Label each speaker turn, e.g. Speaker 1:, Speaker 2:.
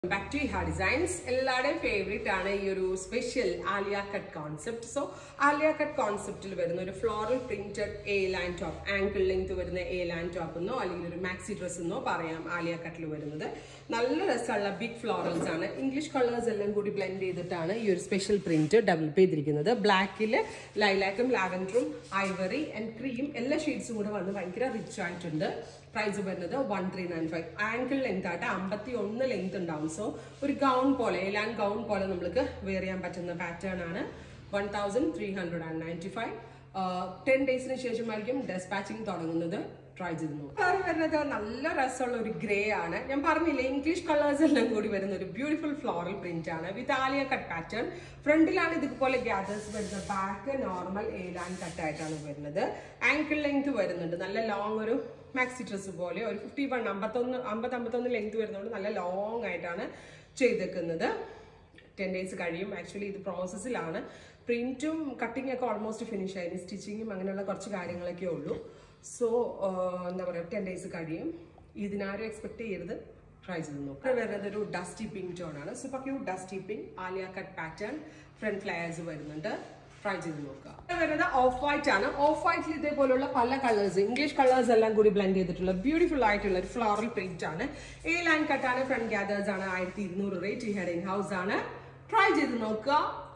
Speaker 1: back to ഹാ designs എല്ലാവരുടെയും favourite ആണ് ഈ ഒരു special Alia cut concept so Alia cut കോൺസെപ്റ്റിൽ വരുന്ന ഒരു floral printed A line top ankle length വരുന്ന എ ലൈൻ ടോപ്പ് എന്നോ അല്ലെങ്കിൽ ഒരു മാക്സി ഡ്രസ് എന്നോ പറയാം ആലിയ കട്ടിൽ വരുന്നത് നല്ല രസമുള്ള ബിഗ് ഫ്ലോറൽസ് ആണ് ഇംഗ്ലീഷ് കളേഴ്സ് എല്ലാം കൂടി ബ്ലെൻഡ് ചെയ്തിട്ടാണ് ഈ ഒരു സ്പെഷ്യൽ പ്രിന്റ് ഡെവലപ്പ് ചെയ്തിരിക്കുന്നത് ബ്ലാക്കിൽ ലൈലാക്കും ലാവൻഡറും ഐവറി ആൻഡ് ക്രീം എല്ലാ ഷെയ്ഡ്സും കൂടെ വന്ന് ഭയങ്കര റിച്ച് ആയിട്ടുണ്ട് പ്രൈസ് വരുന്നത് one three nine five ankle length ആയിട്ട് അമ്പത്തി ഒന്ന് ലെങ്ത് ഉണ്ടാവും സോ ഒരു ഗൗൺ പോലെ എലാൻ ഗൗൺ പോലെ നമ്മൾക്ക് വെയർ ചെയ്യാൻ പറ്റുന്ന പാറ്റേൺ ആണ് one thousand three hundred and ninety five ten ഡേയ്സിന് ശേഷമായിരിക്കും ഡെസ്പാച്ചിങ് തുടങ്ങുന്നത് ട്രൈ ചെയ്ത് നോക്കും കളർ വരുന്നത് നല്ല രസമുള്ള ഒരു ഗ്രേ ആണ് ഞാൻ പറഞ്ഞില്ലേ ഇംഗ്ലീഷ് കളേഴ്സ് എല്ലാം കൂടി വരുന്ന ഒരു ബ്യൂട്ടിഫുൾ ഫ്ലോറൽ പ്രിന്റ് ആണ് വിത്ത് ആലിയ കട്ട് പാറ്റേൺ ഫ്രണ്ടിലാണ് ഇതുപോലെ ഗ്യാദേഴ്സ് വരുന്നത് ബാക്ക് നോർമൽ ഏലാൻ കട്ട് ആയിട്ടാണ് വരുന്നത് ആങ്കിൾ ലെങ്ത് വരുന്നുണ്ട് നല്ല ലോങ് ഒരു മാക്സി ഡ്രസ്സ് പോലെ ഒരു ഫിഫ്റ്റി വൺ അമ്പത്തൊന്ന് അമ്പത് അമ്പത്തൊന്ന് ലെങ്ത് വരുന്നതുകൊണ്ട് നല്ല ലോങ് ആയിട്ടാണ് ചെയ്തേക്കുന്നത് ടെൻ ഡേയ്സ് കഴിയും ആക്ച്വലി ഇത് പ്രോസസ്സിലാണ് പ്രിന്റും കട്ടിങ് ഒക്കെ ഓൾമോസ്റ്റ് ഫിനിഷ് ആയി സ്റ്റിച്ചിങ്ങും അങ്ങനെയുള്ള കുറച്ച് കാര്യങ്ങളൊക്കെ ഉള്ളൂ സോ എന്താ പറയുക ടെൻ ഡേയ്സ് കഴിയും ഇതിനാരും എക്സ്പെക്ട് ചെയ്യരുത് ട്രൈ ചെയ്ത് നോക്കാം ഇവിടെ വരുന്നത് ഒരു ഡസ്റ്റി പിങ്ക് ടോൺ ആണ് super cute dusty pink Alia cut pattern front flares വരുന്നുണ്ട് ട്രൈ ചെയ്ത് നോക്കുക ഇവിടെ വരുന്നത് ഓഫ് വൈറ്റ് ആണ് ഓഫ് വൈറ്റിൽ ഇതേപോലുള്ള പല കളേഴ്സ് ഇംഗ്ലീഷ് കളേഴ്സ് എല്ലാം കൂടി ബ്ലെൻഡ് ചെയ്തിട്ടുള്ള ബ്യൂട്ടിഫുൾ ആയിട്ടുള്ള ഒരു ഫ്ലോറൽ പ്രിന്റ് ആണ് എ ലൈൻ കട്ടാണ് ഫ്രണ്ട് ഗ്യാദേഴ്സ് ആണ് ആയിരത്തി ഇരുന്നൂറ് റേറ്റ് ഹെഡ് ഇൻ ഹൗസ് ആണ് ട്രൈ ചെയ്ത് നോക്കുക